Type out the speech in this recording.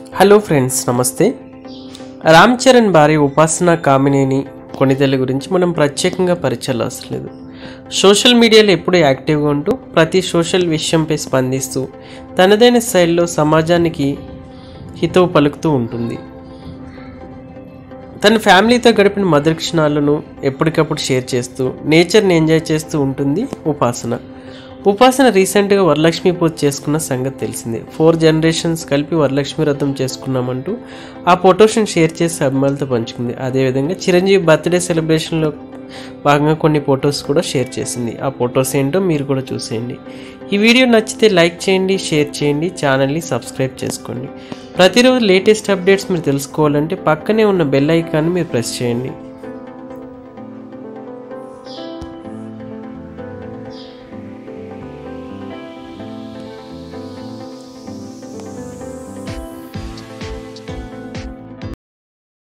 hello friends నమస్తే రామ్ చరణ్ భార్య ఉపాసన కామినేని కొనితెల గురించి మనం ప్రత్యేకంగా పరిచయాలు అవసరం లేదు సోషల్ మీడియాలో ఎప్పుడూ యాక్టివ్గా ఉంటూ ప్రతి సోషల్ విషయంపై స్పందిస్తూ తనదైన శైలిలో సమాజానికి హితవు పలుకుతూ ఉంటుంది తన ఫ్యామిలీతో గడిపిన మధుర క్షణాలను ఎప్పటికప్పుడు షేర్ చేస్తూ నేచర్ని ఎంజాయ్ చేస్తూ ఉంటుంది ఉపాసన ఉపాసన రీసెంట్గా వరలక్ష్మి పూజ చేసుకున్న సంగతి తెలిసిందే ఫోర్ జనరేషన్స్ కలిపి వరలక్ష్మి వ్రతం చేసుకున్నామంటూ ఆ ఫొటోస్ని షేర్ చేసి అభిమానులతో పంచుకుంది అదేవిధంగా చిరంజీవి బర్త్డే సెలబ్రేషన్లో భాగంగా కొన్ని ఫొటోస్ కూడా షేర్ చేసింది ఆ ఫొటోస్ ఏంటో మీరు కూడా చూసేయండి ఈ వీడియో నచ్చితే లైక్ చేయండి షేర్ చేయండి ఛానల్ని సబ్స్క్రైబ్ చేసుకోండి ప్రతిరోజు లేటెస్ట్ అప్డేట్స్ మీరు తెలుసుకోవాలంటే పక్కనే ఉన్న బెల్ ఐకాన్ని మీరు ప్రెస్ చేయండి